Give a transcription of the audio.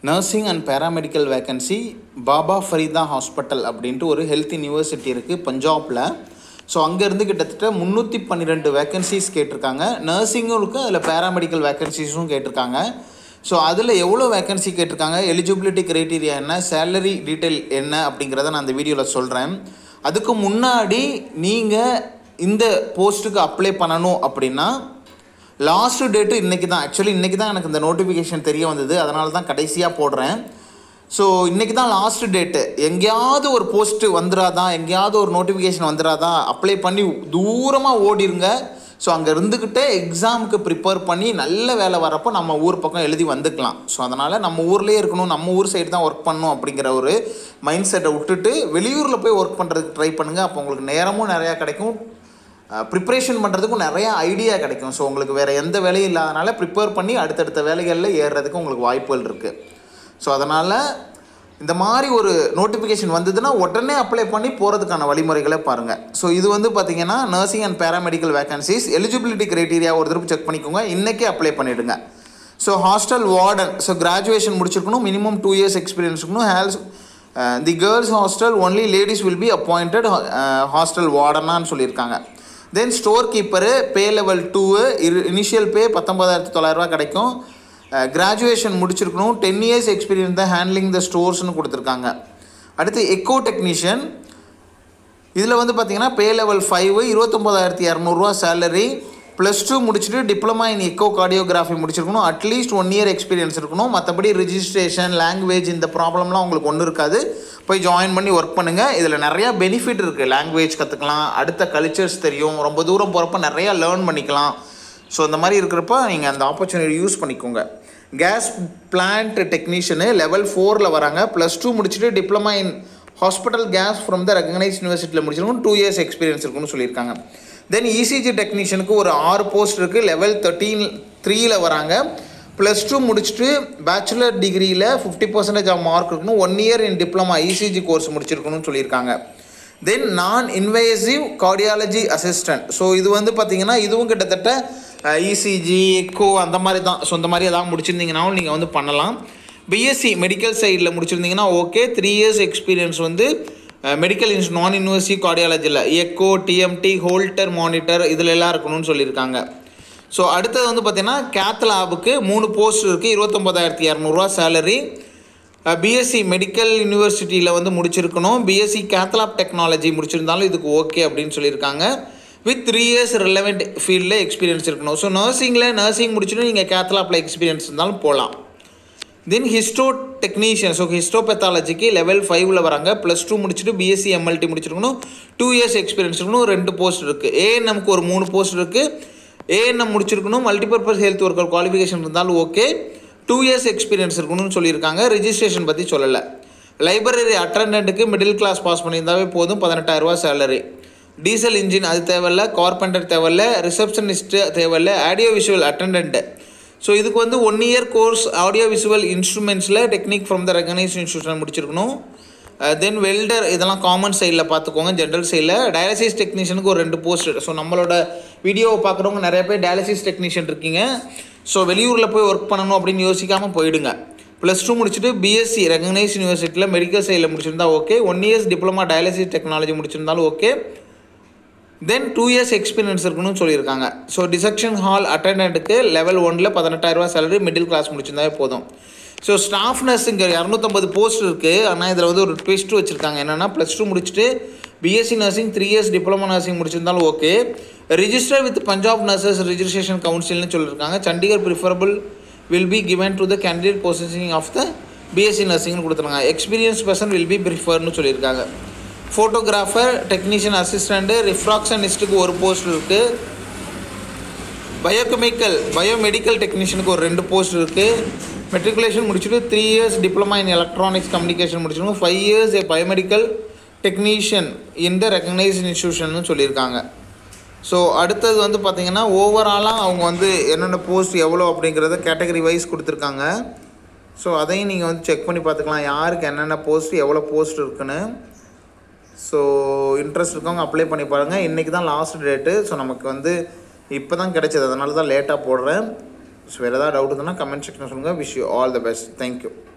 nursing and paramedical vacancy Baba Farida hospital அப்படின்ட்டு ஒரு health university இருக்குது பஞ்சாபில் ஸோ அங்கேருந்து கிட்டத்தட்ட முந்நூற்றி பன்னிரெண்டு வேக்கன்சிஸ் கேட்டிருக்காங்க நர்சிங்கும் இருக்குது அதில் பேராமெடிக்கல் வேக்கன்சிஸும் கேட்டிருக்காங்க ஸோ அதில் எவ்வளோ வேக்கன்சி கேட்டிருக்காங்க எலிஜிபிலிட்டி க்ரைட்டீரியா என்ன சேலரி டீட்டெயில் என்ன அப்படிங்கிறத நான் அந்த வீடியோவில் சொல்கிறேன் அதுக்கு முன்னாடி நீங்கள் இந்த போஸ்ட்டுக்கு அப்ளை பண்ணணும் அப்படின்னா லாஸ்ட் டேட்டு இன்றைக்கி தான் ஆக்சுவலி இன்றைக்கி தான் எனக்கு இந்த நோட்டிஃபிகேஷன் தெரிய வந்தது அதனால தான் கடைசியாக போடுறேன் ஸோ இன்றைக்கி தான் லாஸ்ட் டேட்டு எங்கேயாவது ஒரு போஸ்ட்டு வந்துடாதா எங்கேயாவது ஒரு நோட்டிஃபிகேஷன் வந்துடாதா அப்ளை பண்ணி தூரமாக ஓடிருங்க ஸோ அங்கே இருந்துக்கிட்டே எக்ஸாமுக்கு ப்ரிப்பேர் பண்ணி நல்ல வேலை வரப்போ நம்ம ஊர் பக்கம் எழுதி வந்துக்கலாம் ஸோ அதனால் நம்ம ஊர்லேயே இருக்கணும் நம்ம ஊர் சைடு தான் ஒர்க் பண்ணணும் அப்படிங்கிற ஒரு மைண்ட் செட்டை விட்டுட்டு வெளியூரில் போய் ஒர்க் பண்ணுறதுக்கு ட்ரை பண்ணுங்கள் அப்போ உங்களுக்கு நேரமும் நிறையா கிடைக்கும் ப்ரிப்ரேஷன் பண்ணுறதுக்கும் நிறையா ஐடியா கிடைக்கும் ஸோ உங்களுக்கு வேறு எந்த வேலையும் இல்லாதனால ப்ரிப்பேர் பண்ணி அடுத்தடுத்த வேலைகளில் ஏறுறதுக்கு உங்களுக்கு வாய்ப்புகள் இருக்குது ஸோ அதனால் இந்த மாதிரி ஒரு நோட்டிஃபிகேஷன் வந்ததுன்னா உடனே அப்ளை பண்ணி போகிறதுக்கான வழிமுறைகளை பாருங்கள் ஸோ இது வந்து பார்த்தீங்கன்னா nursing and paramedical vacancies eligibility criteria ஒரு திருப்பி செக் பண்ணிக்கோங்க இன்றைக்கே அப்ளை பண்ணிவிடுங்க so hostel warden so graduation முடிச்சிருக்கணும் மினிமம் டூ இயர்ஸ் எக்ஸ்பீரியன்ஸ் இருக்கணும் hails the girls hostel only ladies will be appointed hostel வார்டனான்னு சொல்லியிருக்காங்க then store keeper pay level two initial pay பத்தொம்பதாயிரத்தி தொள்ளாயிரரூவா கிடைக்கும் கிராஜுவேஷன் முடிச்சிருக்கணும் டென் இயர்ஸ் எக்ஸ்பீரியன்ஸ் தான் handling the ஸ்டோர்ஸ்னு கொடுத்துருக்காங்க அடுத்து எக்கோ டெக்னீஷியன் இதில் வந்து பார்த்தீங்கன்னா பே லெவல் ஃபைவ் இருபத்தொம்போதாயிரத்தி இரநூறுவா சேலரி ப்ளஸ் டூ முடிச்சுட்டு டிப்ளமா இன் எக்கோ கார்டியோகிராஃபி முடிச்சிருக்கணும் அட்லீஸ்ட் ஒன் இயர் எக்ஸ்பீரியன்ஸ் இருக்கணும் மற்றபடி ரிஜிஸ்ட்ரேஷன் லாங்குவேஜ் இந்த ப்ராப்ளம்லாம் உங்களுக்கு ஒன்றும் இருக்காது போய் ஜாயின் பண்ணி ஒர்க் பண்ணுங்கள் இதில் நிறையா பெனிஃபிட் இருக்குது லாங்குவேஜ் கற்றுக்கலாம் அடுத்த கல்ச்சர்ஸ் தெரியும் ரொம்ப தூரம் போகிறப்ப நிறையா லேர்ன் பண்ணிக்கலாம் ஸோ இந்த மாதிரி இருக்கிறப்ப நீங்கள் அந்த ஆப்பர்ச்சுனிட்டி யூஸ் பண்ணிக்கோங்க கேஸ் பிளான்ட் டெக்னீஷியனு லெவல் ஃபோரில் வராங்க ப்ளஸ் டூ முடிச்சுட்டு diploma in hospital gas from the recognise யூனிவர்சிட்டியில் முடிச்சிருக்கணும் டூ இயர்ஸ் எக்ஸ்பீரியன்ஸ் இருக்குன்னு சொல்லியிருக்காங்க தென் இசிஜி டெக்னீஷியனுக்கு ஒரு ஆறு போஸ்ட் இருக்குது லெவல் தேர்ட்டீன் த்ரீயில் வராங்க ப்ளஸ் டூ முடிச்சுட்டு பேச்சுலர் டிகிரியில் ஃபிஃப்டி பர்சன்டேஜ் ஆஃப் மார்க் இருக்கணும் one year in diploma ECG course முடிச்சிருக்கணும்னு சொல்லியிருக்காங்க தென் நான் இன்வேசிவ் கார்டியாலஜி அசிஸ்டன்ட் ஸோ இது வந்து பார்த்திங்கன்னா இதுவும் கிட்டத்தட்ட இசிஜி எக்கோ அந்த மாதிரி தான் ஸோ இந்த மாதிரி எதாவது முடிச்சிருந்தீங்கனாலும் நீங்கள் வந்து பண்ணலாம் பிஎஸ்சி மெடிக்கல் சைடில் முடிச்சிருந்தீங்கன்னா ஓகே த்ரீ இயர்ஸ் எக்ஸ்பீரியன்ஸ் வந்து மெடிக்கல் இன்ஸ் நான் யூனிவர்சிட்டி கார்டியாலஜியில் எக்கோ டிஎம்டி ஹோல்டர் மானிட்டர் இதில் எல்லாம் இருக்கணும்னு சொல்லியிருக்காங்க ஸோ அடுத்தது வந்து பார்த்திங்கன்னா கேத் லேபுக்கு மூணு போஸ்ட் இருக்குது இருபத்தொம்போதாயிரத்தி இரநூறுவா சேலரி பிஎஸ்சி மெடிக்கல் யூனிவர்சிட்டியில் வந்து முடிச்சிருக்கணும் பிஎஸ்சி கேத்லாப் டெக்னாலஜி முடிச்சிருந்தாலும் இதுக்கு ஓகே அப்படின்னு சொல்லியிருக்காங்க வித் த்ரீ இயர்ஸ் ரிலவெண்ட் ஃபீல்டில் எக்ஸ்பீரியன்ஸ் இருக்கணும் ஸோ நர்சிங்கில் நர்சிங் முடிச்சுட்டு நீங்கள் கேத்லாப்பில் எக்ஸ்பீரியன்ஸ் இருந்தாலும் போகலாம் தென் ஹிஸ்டோ டெக்னீஷியன் ஸோ ஹிஸ்டோபெத்தாலஜிக்கு லெவல் ஃபைவ்ல வராங்க ப்ளஸ் டூ முடிச்சுட்டு பிஎஸ்சி எம்எல்டி முடிச்சிருக்கணும் டூ இயர்ஸ் எக்ஸ்பீரியன்ஸ் இருக்கணும் ரெண்டு போஸ்ட் இருக்குது ஏஎன்எம்க்கு ஒரு மூணு போஸ்ட் இருக்குது ஏஎன்எம் முடிச்சிருக்கணும் மல்டிபர்பஸ் ஹெல்த் ஒர்க்கர் குவாலிஃபிகேஷன் இருந்தாலும் ஓகே டூ இயர்ஸ் எக்ஸ்பீரியன்ஸ் இருக்கணும்னு சொல்லியிருக்காங்க ரிஜிஸ்ட்ரேஷன் பற்றி சொல்லலை லைப்ரரி அட்டண்டண்ட்டுக்கு மிடில் கிளாஸ் பாஸ் பண்ணியிருந்தாவே போதும் பதினெட்டாயிரரூவா சேலரி டீசல் இன்ஜின் அது தேவையில்ல கார்பெண்டர் தேவையில்ல ரிசப்ஷனிஸ்ட்டு தேவையில்ல ஆடியோ விஷுவல் அட்டண்டண்ட்டு ஸோ இதுக்கு வந்து one year course audio visual இன்ஸ்ட்ருமெண்ட்ஸில் technic from the recognise institution முடிச்சிருக்கணும் தென் வெல்டர் இதெல்லாம் காமன் சைடில் பார்த்துக்கோங்க ஜென்ரல் சைடில் டயாலிசிஸ் டெக்னீஷியனுக்கு ஒரு ரெண்டு போஸ்ட் ஸோ நம்மளோட வீடியோவை பார்க்குறவங்க நிறைய பேர் டயாலிசிஸ் டெக்னீஷியன் இருக்கீங்க ஸோ வெளியூரில் போய் ஒர்க் பண்ணணும் அப்படின்னு யோசிக்காமல் போயிடுங்க ப்ளஸ் டூ முடிச்சுட்டு பிஎஸ்சி ரெகனைஸ் யூனிவர்சிட்டியில் மெடிக்கல் சைடில் முடிச்சிருந்தா okay one years diploma dialysis technology முடிச்சிருந்தாலும் okay then two years experience இருக்கணும்னு சொல்லியிருக்காங்க ஸோ டிசெக்ஷன் ஹால் அட்டண்டண்ட்டுக்கு லெவல் ஒனில் பதினெட்டாயிரரூவா சேலரி மிடில் கிளாஸ் முடிச்சிருந்தாவே போதும் ஸோ ஸ்டாஃப் நர்ஸ் இங்கே இரநூத்தம்பது போஸ்ட் இருக்குது ஆனால் இதில் வந்து ஒரு ட்விஸ்ட் வச்சுருக்காங்க என்னென்னா ப்ளஸ் டூ முடிச்சுட்டு BSc nursing three years diploma nursing முடிச்சிருந்தாலும் okay register with Punjab nurses registration கவுன்சில்னு சொல்லியிருக்காங்க Chandigarh preferable will be given to the candidate processing of the BSc நர்சிங்னு கொடுத்துருக்காங்க எக்ஸ்பீரியன்ஸ் பர்சன் வில் பி ப்ரிஃபர்னு சொல்லியிருக்காங்க ஃபோட்டோகிராஃபர் டெக்னீஷியன் அசிஸ்டண்ட்டு ரிஃப்ராக்ஷனிஸ்ட்டுக்கு ஒரு post இருக்குது பயோகெமிக்கல் பயோமெடிக்கல் டெக்னீஷியனுக்கு ஒரு ரெண்டு போஸ்ட் இருக்குது மெட்ரிகுலேஷன் முடிச்சுட்டு three years diploma in electronics communication முடிச்சிருக்கணும் five years a biomedical technician in the recognise institution சொல்லியிருக்காங்க ஸோ அடுத்தது வந்து பார்த்திங்கன்னா ஓவராலாக அவங்க வந்து என்னென்ன போஸ்ட் எவ்வளோ அப்படிங்கிறத கேட்டகரி வைஸ் கொடுத்துருக்காங்க ஸோ அதையும் நீங்கள் வந்து செக் பண்ணி பார்த்துக்கலாம் யாருக்கு என்னென்ன போஸ்ட் எவ்வளோ போஸ்ட் இருக்குன்னு ஸோ இன்ட்ரெஸ்ட் இருக்கவங்க அப்ளை பண்ணி பாருங்கள் இன்றைக்கி தான் லாஸ்ட் டேட்டு ஸோ நமக்கு வந்து இப்போ தான் கிடைச்சது அதனால தான் லேட்டாக போடுறேன் ஸோ வேறு ஏதாவது டவுட் இருந்ததுன்னா கமெண்ட் செக்ஷன் சொல்லுங்கள் wish you all the best thank you